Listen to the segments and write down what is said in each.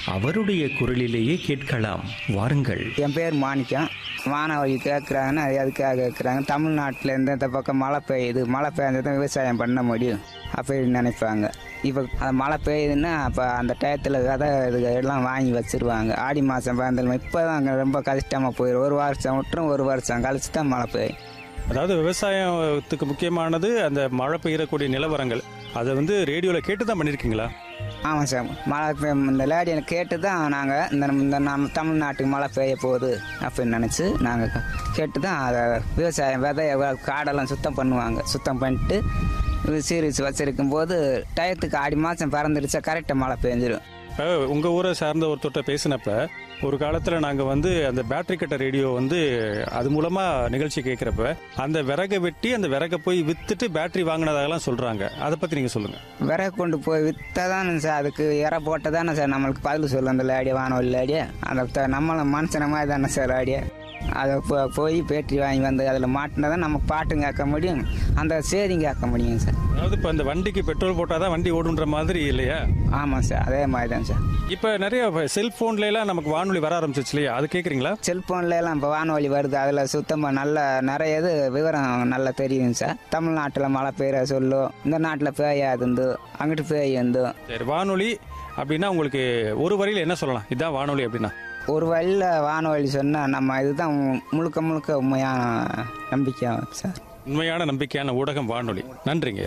அவருடைய குரலிலேயே கேட்கலாம் வாருங்கள் என் பேர் மாணிக்கம் வானவழி கேட்குறாங்கன்னா அது எதுக்காக கேட்குறாங்க தமிழ்நாட்டில் இருந்து இந்த பக்கம் மழை பெய்யுது மழை பெய்ஞ்சா தான் விவசாயம் பண்ண முடியும் அப்படின்னு நினைப்பாங்க இப்போ அந்த மழை பெய்யுதுன்னா அப்போ அந்த டயத்தில் விதை இது எல்லாம் வாங்கி வச்சிருவாங்க ஆடி மாதம் பிறந்தல் இப்போ தான் அங்கே ரொம்ப கஷ்டமாக போயிடும் ஒரு வருஷம் விட்டுரும் ஒரு வருஷம் கழிச்சு தான் மழை பெய்யும் அதாவது விவசாயத்துக்கு முக்கியமானது அந்த மழை பெய்யக்கூடிய நிலவரங்கள் அதை வந்து ரேடியோவில் கேட்டு தான் பண்ணியிருக்கீங்களா ஆமாம் சார் மழை பெய்யும் இந்த லேடியை கேட்டு தான் நாங்கள் இந்த இந்த நம்ம தமிழ்நாட்டுக்கு மழை பெய்ய போகுது அப்படின்னு நினச்சி நாங்கள் கேட்டு தான் அதை விவசாயம் விதைய வ- காடெல்லாம் சுத்தம் பண்ணுவாங்க சுத்தம் பண்ணிட்டு சீரிஸ் வச்சிருக்கும் போது டயத்துக்கு ஆடி மாதம் பிறந்துடுச்சா கரெக்டாக மழை பெஞ்சிரும் இப்போ உங்கள் ஊரை சார்ந்த ஒருத்தர்கிட்ட பேசினப்ப ஒரு காலத்தில் நாங்கள் வந்து அந்த பேட்டரி கட்ட ரேடியோ வந்து அது மூலமாக நிகழ்ச்சி கேட்குறப்ப அந்த விறகை வெட்டி அந்த விறகை போய் விற்றுட்டு பேட்டரி வாங்கினதாகலாம் சொல்கிறாங்க அதை பற்றி நீங்கள் சொல்லுங்கள் விறகு கொண்டு போய் விற்றா தானே சார் அதுக்கு இற போட்டால் தானே சார் நம்மளுக்கு பதில் சொல்லும் அந்த லேடியை வானொலி லேடியை அந்த த- நம்மளும் மனுஷன மாதிரி தானே சார் லேடியை அதை போ- போய் பேட்டரி வாங்கி வந்து அதில் மாட்டினா தான் நம்ம பாட்டும் கேட்க முடியும் அந்த சேதியும் கேட்க முடியும் சார் அதாவது இப்போ அந்த வண்டிக்கு பெட்ரோல் போட்டால் தான் வண்டி ஓடுன்ற மாதிரி இல்லையா ஆமாம் சார் அதே மாதிரி தான் சார் இப்போ நிறைய செல்ஃபோன்ல எல்லாம் நமக்கு வானொலி வர ஆரம்பிச்சிச்சு இல்லையா அது கேட்குறீங்களா செல்ஃபோன்ல எல்லாம் இப்போ வானொலி வருது அதில் சுத்தமாக நல்ல நிறைய இது விவரம் நல்லா தெரியும் சார் தமிழ்நாட்டில் மழை பெய்ய சொல்லும் இந்த நாட்டில் பெய்யாது அங்கிட்டு பெய்யுந்து சரி வானொலி அப்படின்னா உங்களுக்கு ஒரு வரியில் என்ன சொல்லலாம் இதுதான் வானொலி அப்படின்னா ஒரு வழியில் வானொலி சொன்னால் நம்ம இதுதான் முழுக்க முழுக்க உண்மையான நம்பிக்கை சார் உண்மையான நம்பிக்கையான ஊடகம் வானொலி நன்றிங்க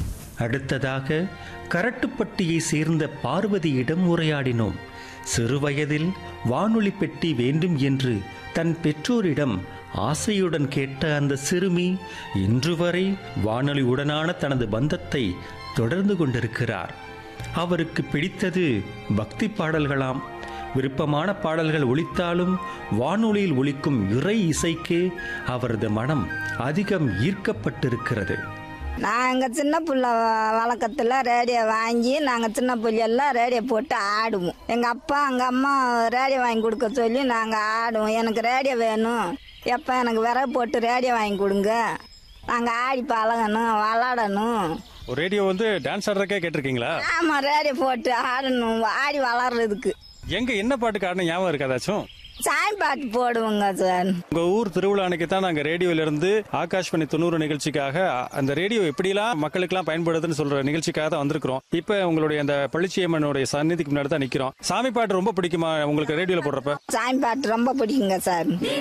அடுத்ததாக கரட்டுப்பட்டியை சேர்ந்த பார்வதியிடம் உரையாடினோம் சிறுவயதில் வானொலி பெட்டி வேண்டும் என்று தன் பெற்றோரிடம் ஆசையுடன் கேட்ட அந்த சிறுமி இன்று வரை வானொலியுடனான தனது பந்தத்தை தொடர்ந்து கொண்டிருக்கிறார் அவருக்கு பிடித்தது பக்தி பாடல்களாம் விருப்பமான பாடல்கள் ஒலித்தாலும் வானொலியில் ஒலிக்கும் இறை இசைக்கே அவரது மனம் அதிகம் ஈர்க்கப்பட்டிருக்கிறது நாங்கள் சின்ன புள்ள வழக்கத்தில் ரேடியோ வாங்கி நாங்கள் சின்ன புள்ளையெல்லாம் ரேடியோ போட்டு ஆடுவோம் எங்கள் அப்பா எங்கள் அம்மா ரேடியோ வாங்கி கொடுக்க சொல்லி நாங்கள் ஆடுவோம் எனக்கு ரேடியோ வேணும் எப்போ எனக்கு விறகு போட்டு ரேடியோ வாங்கி கொடுங்க நாங்கள் ஆடி பழகணும் விளாடணும் ஒரு ரேடியோ வந்து டான்ஸ் ஆடுறக்கே கேட்டிருக்கீங்களா ஆமாம் ரேடியோ போட்டு ஆடணும் ஆடி வளர்றதுக்கு எங்க என்ன பாட்டுக்கு ஆடின ஞாபகம் இருக்காதாச்சும் சாமி பாட்டு போடுவோங்க சார் உங்க ஊர் திருவிழா அன்னைக்கு தான் நாங்க ரேடியோல இருந்து ஆகாஷ்வாணி தொண்ணூறு நிகழ்ச்சிக்காக அ- அந்த ரேடியோ எப்படிலாம் மக்களுக்கெல்லாம் பயன்படுதுன்னு சொல்ற நிகழ்ச்சிக்காக தான் வந்திருக்கிறோம் இப்ப உங்களுடைய அந்த பளிச்சியம்மனுடைய சந்நிதிக்கு முன்னாடி தான் நிக்கிறோம் சாமி பாட்டு ரொம்ப பிடிக்குமா உங்களுக்கு ரேடியோல போடுறப்ப சாமி பாட்டு ரொம்ப பிடிக்குங்க சார்